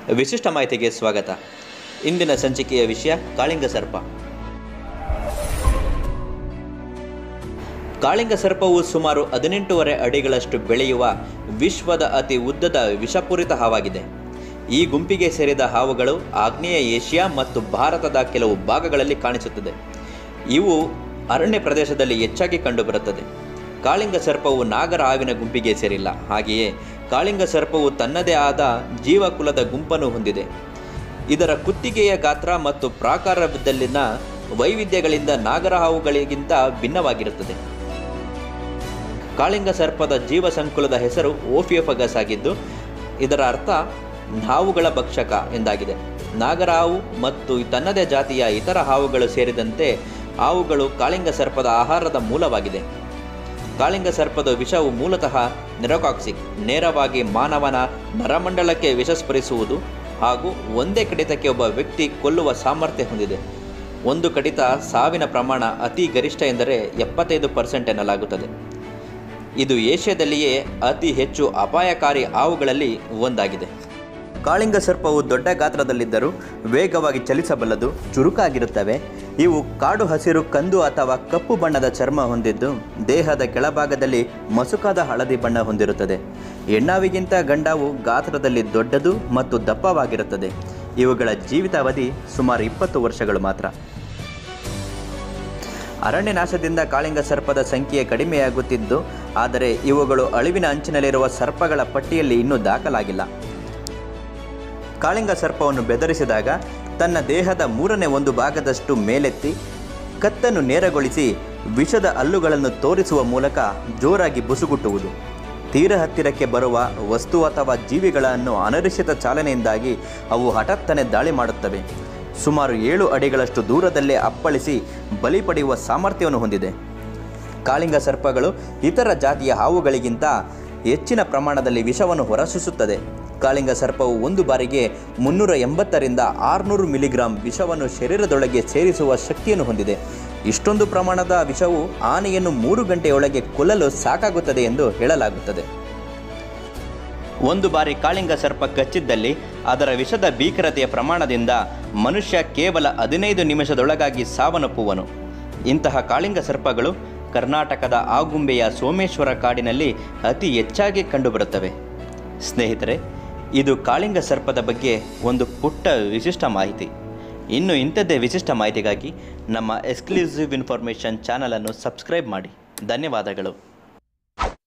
ವಿಶಿಷ್ಟ ಮಾಹಿತಿಗೆ ಸ್ವಾಗತ ಇಂದಿನ ಸಂಚಿಕೆಯ ವಿಷಯ ಕಾಳಿಂಗ ಸರ್ಪ ಕಾಳಿಂಗ ಸರ್ಪವು ಸುಮಾರು ಹದಿನೆಂಟೂವರೆ ಅಡಿಗಳಷ್ಟು ಬೆಳೆಯುವ ವಿಶ್ವದ ಅತಿ ಉದ್ದದ ವಿಷಪೂರಿತ ಹಾವಾಗಿದೆ ಈ ಗುಂಪಿಗೆ ಸೇರಿದ ಹಾವುಗಳು ಆಗ್ನೇಯ ಏಷ್ಯಾ ಮತ್ತು ಭಾರತದ ಕೆಲವು ಭಾಗಗಳಲ್ಲಿ ಕಾಣಿಸುತ್ತದೆ ಇವು ಅರಣ್ಯ ಪ್ರದೇಶದಲ್ಲಿ ಹೆಚ್ಚಾಗಿ ಕಂಡುಬರುತ್ತದೆ ಕಾಳಿಂಗ ಸರ್ಪವು ನಾಗರ ಹಾವಿನ ಗುಂಪಿಗೆ ಸೇರಿಲ್ಲ ಹಾಗೆಯೇ ಕಾಳಿಂಗ ಸರ್ಪವು ತನ್ನದೇ ಆದ ಜೀವಕುಲದ ಗುಂಪನ್ನು ಹೊಂದಿದೆ ಇದರ ಕುತ್ತಿಗೆಯ ಗಾತ್ರ ಮತ್ತು ಪ್ರಾಕಾರದಲ್ಲಿನ ವೈವಿಧ್ಯಗಳಿಂದ ನಾಗರ ಹಾವುಗಳಿಗಿಂತ ಭಿನ್ನವಾಗಿರುತ್ತದೆ ಕಾಳಿಂಗ ಸರ್ಪದ ಜೀವ ಸಂಕುಲದ ಹೆಸರು ಓಫಿಯೋಫಗಸ್ ಆಗಿದ್ದು ಇದರ ಅರ್ಥ ಹಾವುಗಳ ಭಕ್ಷಕ ಎಂದಾಗಿದೆ ನಾಗರ ಹಾವು ಮತ್ತು ತನ್ನದೇ ಜಾತಿಯ ಇತರ ಹಾವುಗಳು ಸೇರಿದಂತೆ ಹಾವುಗಳು ಕಾಳಿಂಗ ಸರ್ಪದ ಆಹಾರದ ಮೂಲವಾಗಿದೆ ಕಾಳಿಂಗ ಸರ್ಪದ ವಿಷವು ಮೂಲತಃ ನೆರೋಕಾಕ್ಸಿಕ್ ನೇರವಾಗಿ ಮಾನವನ ನರಮಂಡಲಕ್ಕೆ ವಿಷ ಸ್ಪರಿಸುವುದು ಹಾಗೂ ಒಂದೇ ಕಡಿತಕ್ಕೆ ಒಬ್ಬ ವ್ಯಕ್ತಿ ಕೊಲ್ಲುವ ಸಾಮರ್ಥ್ಯ ಹೊಂದಿದೆ ಒಂದು ಕಡಿತ ಸಾವಿನ ಪ್ರಮಾಣ ಅತಿ ಗರಿಷ್ಠ ಎಂದರೆ ಎಪ್ಪತ್ತೈದು ಪರ್ಸೆಂಟ್ ಎನ್ನಲಾಗುತ್ತದೆ ಇದು ಏಷ್ಯಾದಲ್ಲಿಯೇ ಅತಿ ಹೆಚ್ಚು ಅಪಾಯಕಾರಿ ಹಾವುಗಳಲ್ಲಿ ಒಂದಾಗಿದೆ ಕಾಳಿಂಗ ಸರ್ಪವು ದೊಡ್ಡ ಗಾತ್ರದಲ್ಲಿದ್ದರೂ ವೇಗವಾಗಿ ಚಲಿಸಬಲ್ಲದು ಚುರುಕಾಗಿರುತ್ತವೆ ಇವು ಕಾಡು ಹಸಿರು ಕಂದು ಅಥವಾ ಕಪ್ಪು ಬಣ್ಣದ ಚರ್ಮ ಹೊಂದಿದ್ದು ದೇಹದ ಕೆಳಭಾಗದಲ್ಲಿ ಮಸುಕಾದ ಹಳದಿ ಬಣ್ಣ ಹೊಂದಿರುತ್ತದೆ ಹೆಣ್ಣಾವಿಗಿಂತ ಗಂಡಾವು ಗಾತ್ರದಲ್ಲಿ ದೊಡ್ಡದು ಮತ್ತು ದಪ್ಪವಾಗಿರುತ್ತದೆ ಇವುಗಳ ಜೀವಿತಾವಧಿ ಸುಮಾರು ಇಪ್ಪತ್ತು ವರ್ಷಗಳು ಮಾತ್ರ ಅರಣ್ಯ ನಾಶದಿಂದ ಕಾಳಿಂಗ ಸರ್ಪದ ಸಂಖ್ಯೆ ಕಡಿಮೆಯಾಗುತ್ತಿದ್ದು ಆದರೆ ಇವುಗಳು ಅಳಿವಿನ ಅಂಚಿನಲ್ಲಿರುವ ಸರ್ಪಗಳ ಪಟ್ಟಿಯಲ್ಲಿ ಇನ್ನೂ ದಾಖಲಾಗಿಲ್ಲ ಕಾಳಿಂಗ ಸರ್ಪವನ್ನು ಬೆದರಿಸಿದಾಗ ತನ್ನ ದೇಹದ ಮೂರನೇ ಒಂದು ಭಾಗದಷ್ಟು ಮೇಲೆತ್ತಿ ಕತ್ತನ್ನು ನೇರಗೊಳಿಸಿ ವಿಷದ ಹಲ್ಲುಗಳನ್ನು ತೋರಿಸುವ ಮೂಲಕ ಜೋರಾಗಿ ಬುಸುಗುಟ್ಟುವುದು ತೀರ ಹತ್ತಿರಕ್ಕೆ ಬರುವ ವಸ್ತು ಅಥವಾ ಜೀವಿಗಳನ್ನು ಅನಿರೀಕ್ಷಿತ ಚಾಲನೆಯಿಂದಾಗಿ ಅವು ಹಠಾತ್ತನೆ ದಾಳಿ ಮಾಡುತ್ತವೆ ಸುಮಾರು ಏಳು ಅಡಿಗಳಷ್ಟು ದೂರದಲ್ಲೇ ಅಪ್ಪಳಿಸಿ ಬಲಿ ಪಡೆಯುವ ಸಾಮರ್ಥ್ಯವನ್ನು ಹೊಂದಿದೆ ಕಾಳಿಂಗ ಸರ್ಪಗಳು ಇತರ ಜಾತಿಯ ಹಾವುಗಳಿಗಿಂತ ಹೆಚ್ಚಿನ ಪ್ರಮಾಣದಲ್ಲಿ ವಿಷವನ್ನು ಹೊರಸೂಸುತ್ತದೆ ಕಾಳಿಂಗ ಸರ್ಪವು ಒಂದು ಬಾರಿಗೆ ಮುನ್ನೂರ ಎಂಬತ್ತರಿಂದ ಆರುನೂರು ಮಿಲಿಗ್ರಾಂ ವಿಷವನ್ನು ಶರೀರದೊಳಗೆ ಸೇರಿಸುವ ಶಕ್ತಿಯನ್ನು ಹೊಂದಿದೆ ಇಷ್ಟೊಂದು ಪ್ರಮಾಣದ ವಿಷವು ಆನೆಯನ್ನು ಮೂರು ಗಂಟೆಯೊಳಗೆ ಕೊಲ್ಲಲು ಸಾಕಾಗುತ್ತದೆ ಎಂದು ಹೇಳಲಾಗುತ್ತದೆ ಒಂದು ಬಾರಿ ಕಾಳಿಂಗ ಸರ್ಪ ಕಚ್ಚಿದ್ದಲ್ಲಿ ಅದರ ವಿಷದ ಭೀಕರತೆಯ ಪ್ರಮಾಣದಿಂದ ಮನುಷ್ಯ ಕೇವಲ ಹದಿನೈದು ನಿಮಿಷದೊಳಗಾಗಿ ಸಾವನ್ನಪ್ಪುವನು ಇಂತಹ ಕಾಳಿಂಗ ಸರ್ಪಗಳು ಕರ್ನಾಟಕದ ಆಗುಂಬೆಯ ಸೋಮೇಶ್ವರ ಕಾಡಿನಲ್ಲಿ ಅತಿ ಹೆಚ್ಚಾಗಿ ಕಂಡುಬರುತ್ತವೆ ಸ್ನೇಹಿತರೆ ಇದು ಕಾಳಿಂಗ ಸರ್ಪದ ಬಗ್ಗೆ ಒಂದು ಪುಟ್ಟ ವಿಶಿಷ್ಟ ಮಾಹಿತಿ ಇನ್ನು ಇಂಥದ್ದೇ ವಿಶಿಷ್ಟ ಮಾಹಿತಿಗಾಗಿ ನಮ್ಮ ಎಕ್ಸ್ಕ್ಲೂಸಿವ್ ಇನ್ಫಾರ್ಮೇಷನ್ ಚಾನಲನ್ನು ಸಬ್ಸ್ಕ್ರೈಬ್ ಮಾಡಿ ಧನ್ಯವಾದಗಳು